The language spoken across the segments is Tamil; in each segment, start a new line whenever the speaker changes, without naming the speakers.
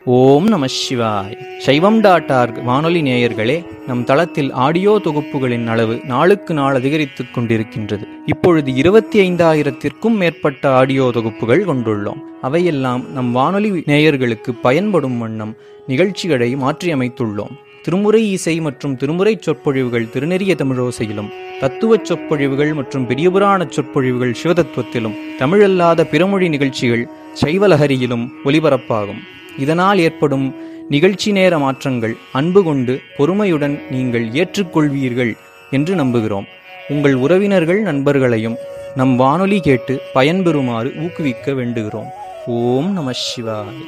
ஓம் நம சிவாய் சைவம் டாட் ஆர்க் வானொலி நேயர்களே நம் தளத்தில் ஆடியோ தொகுப்புகளின் அளவு நாளுக்கு நாள் அதிகரித்துக் கொண்டிருக்கின்றது இப்பொழுது இருபத்தி ஐந்தாயிரத்திற்கும் மேற்பட்ட ஆடியோ தொகுப்புகள் கொண்டுள்ளோம் அவையெல்லாம் நம் வானொலி நேயர்களுக்கு பயன்படும் வண்ணம் நிகழ்ச்சிகளை மாற்றியமைத்துள்ளோம் திருமுறை இசை மற்றும் திருமுறை சொற்பொழிவுகள் திருநெறிய தமிழோசையிலும் தத்துவச் சொற்பொழிவுகள் மற்றும் பெரியபுராண சொற்பொழிவுகள் சிவதத்துவத்திலும் தமிழல்லாத பிறமொழி நிகழ்ச்சிகள் சைவலஹரியிலும் ஒலிபரப்பாகும் இதனால் ஏற்படும் நிகழ்ச்சி நேர மாற்றங்கள் அன்பு கொண்டு பொறுமையுடன் நீங்கள் ஏற்றுக்கொள்வீர்கள் என்று நம்புகிறோம் உங்கள் உறவினர்கள் நண்பர்களையும் நம் வானொலி கேட்டு பயன்பெறுமாறு ஊக்குவிக்க வேண்டுகிறோம் ஓம் நம சிவாய்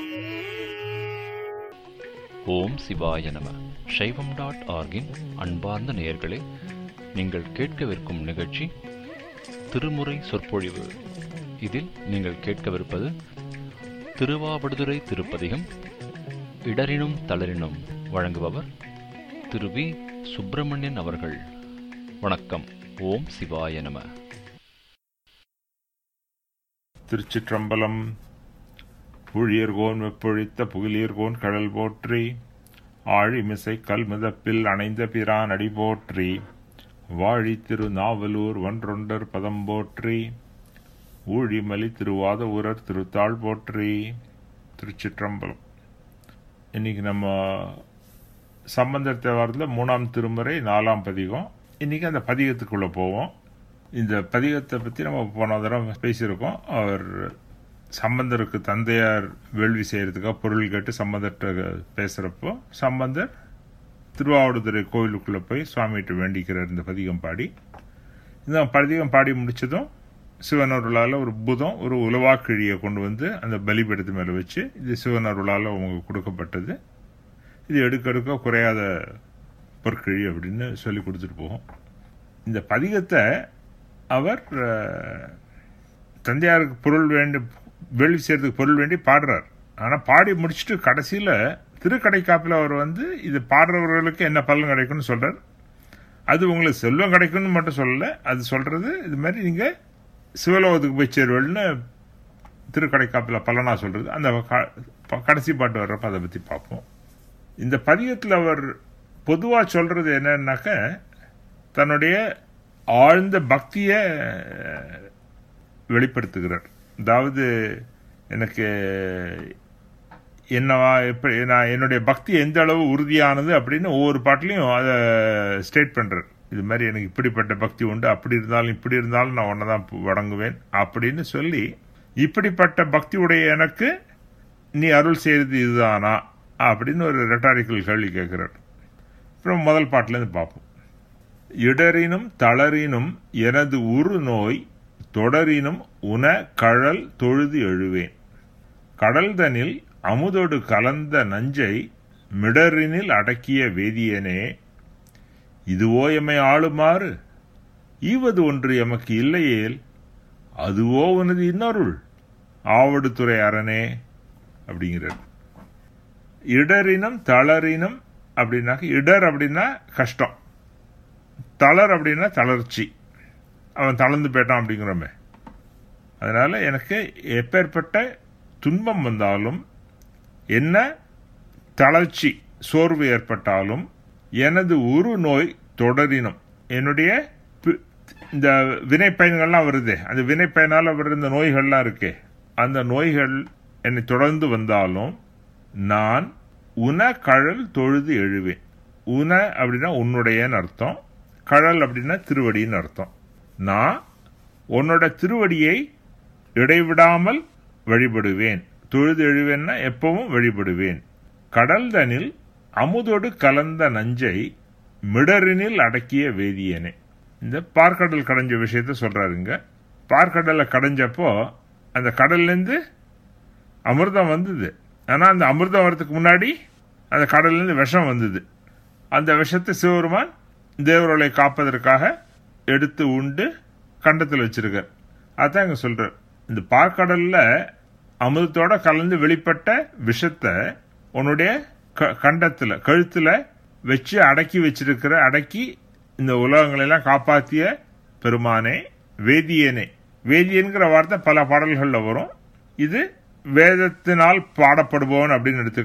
ஓம் சிவாய நம சைவம் டாட் ஆர்கின் அன்பார்ந்த நேயர்களே நீங்கள் கேட்கவிருக்கும் நிகழ்ச்சி திருமுறை சொற்பொழிவு இதில் நீங்கள் கேட்கவிருப்பது திருவாவடுதுறை திருப்பதிகம் இடரினும் தளரினும் வழங்குபவர் திரு வி சுப்பிரமணியன் அவர்கள் வணக்கம் ஓம் சிவாய நம
திருச்சிற்றம்பலம் புழியர்கோன் வெப்பொழித்த புகிலியர்கோன் கடல் போற்றி ஆழிமிசை கல்முதப்பில் அணைந்த பிரான் அடி போற்றி வாழி திரு நாவலூர் ஒன்றொண்டர் பதம் போற்றி ஊழிமலி திருவாத ஊரர் திருத்தாள் போற்றி திருச்சிற்றம்பலம் இன்னைக்கு நம்ம சம்பந்தர் தேவாரத்தில் மூணாம் திருமுறை நாலாம் பதிகம் இன்னைக்கு அந்த பதிகத்துக்குள்ள போவோம் இந்த பதிகத்தை பற்றி நம்ம போன தடவை பேசியிருக்கோம் அவர் சம்பந்தருக்கு தந்தையார் வேள்வி செய்யறதுக்காக பொருள் கேட்டு சம்பந்தர்கிட்ட பேசுறப்போ சம்பந்தர் திருவாவடுதுறை கோவிலுக்குள்ள போய் சுவாமிகிட்ட வேண்டிக்கிறார் இந்த பதிகம் பாடி இந்த பதிகம் பாடி முடிச்சதும் சிவனருளால் ஒரு புதம் ஒரு உலவாக்கிழியை கொண்டு வந்து அந்த பலிபீடத்து மேலே வச்சு இது சிவனருளால் அவங்க கொடுக்கப்பட்டது இது எடுக்க எடுக்க குறையாத பொற்கிழி அப்படின்னு சொல்லி கொடுத்துட்டு போகும் இந்த பதிகத்தை அவர் அஹ், தந்தையாருக்கு பொருள் வேண்டி வேள்வி செய்யறதுக்கு பொருள் வேண்டி பாடுறார் ஆனால் பாடி முடிச்சுட்டு கடைசியில் திருக்கடைக்காப்பில் அவர் வந்து இது பாடுறவர்களுக்கு என்ன பலன் கிடைக்கும்னு சொல்றார் அது உங்களுக்கு செல்வம் கிடைக்கும்னு மட்டும் சொல்லலை அது சொல்றது இது மாதிரி நீங்கள் சிவலோகத்துக்கு போய் சேருவல்னு திருக்கடைக்காப்பில் பலனா சொல்றது அந்த க- ப- கடைசி பாட்டு வர்றப்ப அதை பற்றி பார்ப்போம் இந்த பதிகத்தில் அவர் பொதுவாக சொல்றது என்னன்னாக்க தன்னுடைய ஆழ்ந்த பக்தியை வெளிப்படுத்துகிறார் அதாவது எனக்கு என்னவா எப்படி நான் என்னுடைய பக்தி எந்த அளவு உறுதியானது அப்படின்னு ஒவ்வொரு பாட்டிலையும் அதை ஸ்டேட் பண்றார் இது மாதிரி எனக்கு இப்படிப்பட்ட பக்தி உண்டு அப்படி இருந்தாலும் இப்படி இருந்தாலும் நான் ஒன்றை தான் வணங்குவேன் அப்படின்னு சொல்லி இப்படிப்பட்ட பக்தி உடைய எனக்கு நீ அருள் செய்யறது இதுதானா அப்படின்னு ஒரு ரெட்டாரிக்கல் கேள்வி கேட்கிறார் அப்புறம் முதல் பாட்டிலேருந்து பார்ப்போம் இடரினும் தளரினும் எனது உரு நோய் தொடரினும் உன கழல் தொழுது எழுவேன் கடல்தனில் அமுதொடு கலந்த நஞ்சை மிடரினில் அடக்கிய வேதியனே இதுவோ எம்மை ஆளுமாறு ஈவது ஒன்று எமக்கு இல்லையேல் அதுவோ உனது இன்னொருள் ஆவடுதுறை அரணே அப்படிங்கிறார் இடரினம் தளரினம் அப்படின்னாக்க இடர் அப்படின்னா கஷ்டம் தளர் அப்படின்னா தளர்ச்சி அவன் தளர்ந்து போயிட்டான் அப்படிங்கிறோமே அதனால எனக்கு எப்பேற்பட்ட துன்பம் வந்தாலும் என்ன தளர்ச்சி சோர்வு ஏற்பட்டாலும் எனது உரு நோய் தொடரினும் என்னுடைய பி- இந்த வினை பயன்கள்லாம் வருதே அந்த வினை பயனால வர்ற இந்த நோய்கள்லாம் இருக்கே அந்த நோய்கள் என்னை தொடர்ந்து வந்தாலும் நான் உன கழல் தொழுது எழுவேன் உன அப்படின்னா உன்னுடையன்னு அர்த்தம் கழல் அப்படின்னா திருவடின்னு அர்த்தம் நான் உன்னோட திருவடியை இடைவிடாமல் வழிபடுவேன் தொழுது எழுவேன்னா எப்பவும் வழிபடுவேன் கடல்தனில் அமுதோடு கலந்த நஞ்சை மிடரினில் அடக்கிய வேதியனே இந்த பார்க்கடல் கடைஞ்ச விஷயத்த சொல்றாருங்க பார்க்கடலை கடைஞ்சப்போ அந்த கடல்லேருந்து அமிர்தம் வந்தது ஆனால் அந்த அமிர்தம் வரதுக்கு முன்னாடி அந்த கடல்லேருந்து விஷம் வந்தது அந்த விஷத்தை சிவபெருமான் தேவர்களை காப்பதற்காக எடுத்து உண்டு கண்டத்தில் வச்சிருக்கார் அதான் இங்க சொல்றார் இந்த பார்க்கடல்ல அமிர்தத்தோட கலந்து வெளிப்பட்ட விஷத்தை உன்னுடைய க- கண்டத்துல கழுத்துல வச்சு அடக்கி வச்சிருக்கிற அடக்கி இந்த உலகங்களை எல்லாம் காப்பாத்திய பெருமானே வேதியனே வேதியன்கிற வார்த்தை பல பாடல்கள்ல வரும் இது வேதத்தினால் பாடப்படுபவன் அப்படின்னு எடுத்துக்கலாம்